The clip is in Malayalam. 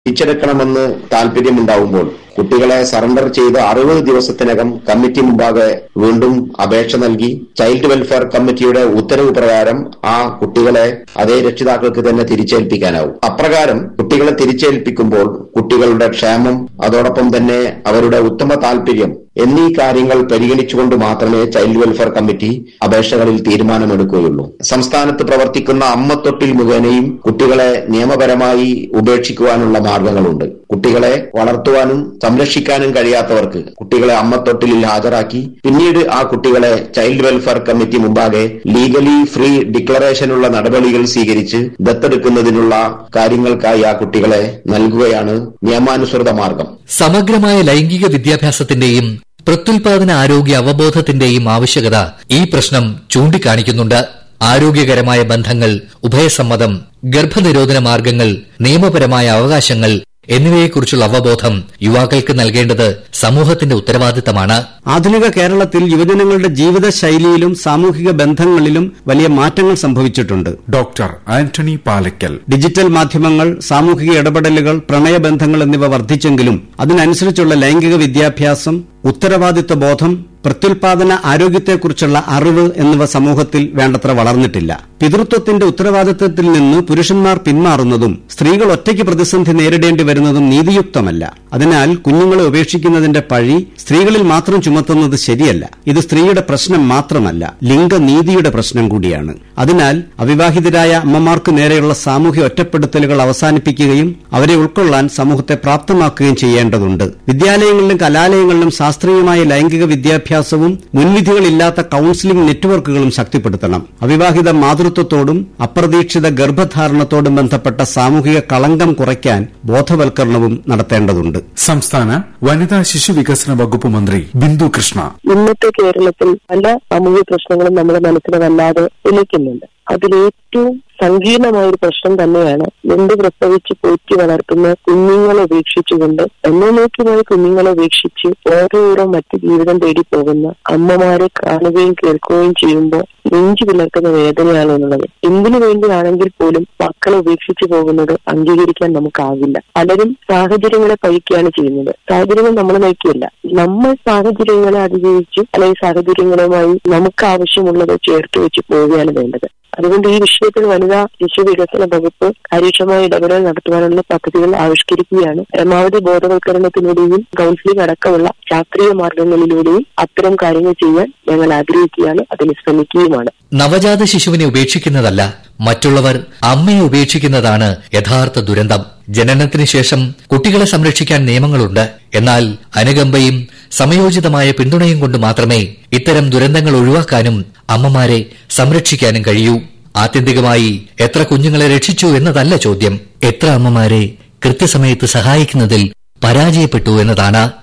തിരിച്ചെടുക്കണമെന്ന് താൽപര്യമുണ്ടാവുമ്പോൾ കുട്ടികളെ സറണ്ടർ ചെയ്ത് അറുപത് ദിവസത്തിനകം കമ്മിറ്റി മുമ്പാകെ വീണ്ടും അപേക്ഷ നൽകി ചൈൽഡ് വെൽഫെയർ കമ്മിറ്റിയുടെ ഉത്തരവ് പ്രകാരം ആ കുട്ടികളെ അതേ രക്ഷിതാക്കൾക്ക് തന്നെ തിരിച്ചേൽപ്പിക്കാനാവും അപ്രകാരം കുട്ടികളെ തിരിച്ചേൽപ്പിക്കുമ്പോൾ കുട്ടികളുടെ ക്ഷേമം അതോടൊപ്പം തന്നെ അവരുടെ ഉത്തമ താൽപര്യം എന്നീ കാര്യങ്ങൾ പരിഗണിച്ചുകൊണ്ട് മാത്രമേ ചൈൽഡ് വെൽഫെയർ കമ്മിറ്റി അപേക്ഷകളിൽ തീരുമാനമെടുക്കുകയുള്ളൂ സംസ്ഥാനത്ത് പ്രവർത്തിക്കുന്ന അമ്മത്തൊട്ടിൽ മുഖേനയും കുട്ടികളെ നിയമപരമായി ഉപേക്ഷിക്കുവാനുള്ള മാർഗങ്ങളുണ്ട് കുട്ടികളെ വളർത്തുവാനും സംരക്ഷിക്കാനും കഴിയാത്തവർക്ക് കുട്ടികളെ അമ്മത്തൊട്ടിലിൽ ഹാജരാക്കി പിന്നീട് ആ കുട്ടികളെ ചൈൽഡ് വെൽഫെയർ കമ്മിറ്റി മുമ്പാകെ ലീഗലി ഫ്രീ ഡിക്ലറേഷനുള്ള നടപടികൾ സ്വീകരിച്ച് ദത്തെടുക്കുന്നതിനുള്ള കാര്യങ്ങൾക്കായി ആ കുട്ടികളെ നൽകുകയാണ് നിയമാനുസൃത മാർഗം സമഗ്രമായ ലൈംഗിക വിദ്യാഭ്യാസത്തിന്റെയും പ്രത്യുൽപാദന ആരോഗ്യ അവബോധത്തിന്റെയും ആവശ്യകത ഈ പ്രശ്നം ചൂണ്ടിക്കാണിക്കുന്നുണ്ട് ആരോഗ്യകരമായ ബന്ധങ്ങൾ ഉഭയസമ്മതം ഗർഭനിരോധന മാർഗങ്ങൾ നിയമപരമായ അവകാശങ്ങൾ എന്നിവയെക്കുറിച്ചുള്ള അവബോധം യുവാക്കൾക്ക് നൽകേണ്ടത് സമൂഹത്തിന്റെ ഉത്തരവാദിത്തമാണ് ആധുനിക കേരളത്തിൽ യുവജനങ്ങളുടെ ജീവിതശൈലിയിലും സാമൂഹിക ബന്ധങ്ങളിലും വലിയ മാറ്റങ്ങൾ സംഭവിച്ചിട്ടുണ്ട് ഡോക്ടർ ആന്റണി പാലക്കൽ ഡിജിറ്റൽ മാധ്യമങ്ങൾ സാമൂഹിക ഇടപെടലുകൾ പ്രണയബന്ധങ്ങൾ എന്നിവ വർദ്ധിച്ചെങ്കിലും അതിനനുസരിച്ചുള്ള ലൈംഗിക വിദ്യാഭ്യാസം ഉത്തരവാദിത്വ ബോധം പ്രത്യുൽപാദന ആരോഗ്യത്തെക്കുറിച്ചുള്ള അറിവ് എന്നിവ സമൂഹത്തിൽ വേണ്ടത്ര വളർന്നിട്ടില്ല പിതൃത്വത്തിന്റെ ഉത്തരവാദിത്വത്തിൽ നിന്ന് പുരുഷന്മാർ പിന്മാറുന്നതും സ്ത്രീകൾ ഒറ്റയ്ക്ക് പ്രതിസന്ധി നേരിടേണ്ടി വരുന്നതും നീതിയുക്തമല്ല അതിനാൽ കുഞ്ഞുങ്ങളെ ഉപേക്ഷിക്കുന്നതിന്റെ പഴി സ്ത്രീകളിൽ മാത്രം ചുമത്തുന്നത് ശരിയല്ല ഇത് സ്ത്രീയുടെ പ്രശ്നം മാത്രമല്ല ലിംഗനീതിയുടെ പ്രശ്നം കൂടിയാണ് അതിനാൽ അവിവാഹിതരായ അമ്മമാർക്ക് നേരെയുള്ള സാമൂഹ്യ ഒറ്റപ്പെടുത്തലുകൾ അവസാനിപ്പിക്കുകയും അവരെ ഉൾക്കൊള്ളാൻ സമൂഹത്തെ പ്രാപ്തമാക്കുകയും ചെയ്യേണ്ടതുണ്ട് വിദ്യാലയങ്ങളിലും കലാലയങ്ങളിലും ശാസ്ത്രീയമായ ലൈംഗിക വിദ്യാഭ്യാസവും മുൻവിധികളില്ലാത്ത കൌൺസിലിംഗ് നെറ്റ്വർക്കുകളും ശക്തിപ്പെടുത്തണം അവിവാഹിത മാതൃത്വത്തോടും അപ്രതീക്ഷിത ഗർഭധാരണത്തോടും ബന്ധപ്പെട്ട സാമൂഹിക കളങ്കം കുറയ്ക്കാൻ ബോധവൽക്കരണവും നടത്തേണ്ടതുണ്ട് സംസ്ഥാന വനിതാ ശിശു വികസന വകുപ്പ് മന്ത്രി ബിന്ദു കൃഷ്ണ ഇന്നത്തെ കേരളത്തിൽ പല സാമൂഹിക പ്രശ്നങ്ങളും നമ്മുടെ മനസ്സിനെ വല്ലാതെ ഉലയ്ക്കുന്നുണ്ട് അതിലേറ്റവും സങ്കീർണമായ ഒരു പ്രശ്നം തന്നെയാണ് മുമ്പ് പ്രസവിച്ച് പോറ്റി വളർത്തുന്ന കുഞ്ഞുങ്ങളെ ഉപേക്ഷിച്ചുകൊണ്ട് എന്നേക്കുമായി കുഞ്ഞുങ്ങളെ ഉപേക്ഷിച്ച് ഓരോരോ മറ്റ് ജീവിതം തേടി പോകുന്ന അമ്മമാരെ കാണുകയും കേൾക്കുകയും ചെയ്യുമ്പോൾ നെഞ്ചു പിളർക്കുന്ന വേദനയാണ് എന്നുള്ളത് എന്തിനു വേണ്ടിയാണെങ്കിൽ പോലും മക്കളെ ഉപേക്ഷിച്ചു പോകുന്നത് അംഗീകരിക്കാൻ നമുക്കാവില്ല പലരും സാഹചര്യങ്ങളെ പഴിക്കുകയാണ് ചെയ്യുന്നത് സാഹചര്യങ്ങൾ നമ്മൾ നയിക്കുകയില്ല നമ്മൾ സാഹചര്യങ്ങളെ അതിജീവിച്ച് അല്ലെങ്കിൽ സാഹചര്യങ്ങളുമായി നമുക്ക് ആവശ്യമുള്ളത് ചേർത്ത് വെച്ച് പോവുകയാണ് വേണ്ടത് അതുകൊണ്ട് ഈ വിഷയത്തിൽ വനിതാ ശിശു വികസന വകുപ്പ് കാര്യക്ഷമമായ ഇടപെടൽ നടത്തുവാനുള്ള പദ്ധതികൾ ആവിഷ്കരിക്കുകയാണ് പരമാവധി ബോധവൽക്കരണത്തിലൂടെയും കൌൺസിലിംഗ് അടക്കമുള്ള ശാസ്ത്രീയ മാർഗങ്ങളിലൂടെയും അത്തരം കാര്യങ്ങൾ ചെയ്യാൻ ഞങ്ങൾ ആഗ്രഹിക്കുകയാണ് അതിന് ശ്രമിക്കുകയുമാണ് നവജാത ശിശുവിനെ ഉപേക്ഷിക്കുന്നതല്ല മറ്റുള്ളവർ അമ്മയെ ഉപേക്ഷിക്കുന്നതാണ് യഥാർത്ഥ ദുരന്തം ജനനത്തിന് ശേഷം കുട്ടികളെ സംരക്ഷിക്കാൻ നിയമങ്ങളുണ്ട് എന്നാൽ അനുകമ്പയും സമയോചിതമായ പിന്തുണയും കൊണ്ട് മാത്രമേ ഇത്തരം ദുരന്തങ്ങൾ ഒഴിവാക്കാനും അമ്മമാരെ സംരക്ഷിക്കാനും കഴിയൂ ആത്യന്തികമായി എത്ര കുഞ്ഞുങ്ങളെ രക്ഷിച്ചു എന്നതല്ല ചോദ്യം എത്ര അമ്മമാരെ കൃത്യസമയത്ത് സഹായിക്കുന്നതിൽ പരാജയപ്പെട്ടു എന്നതാണ്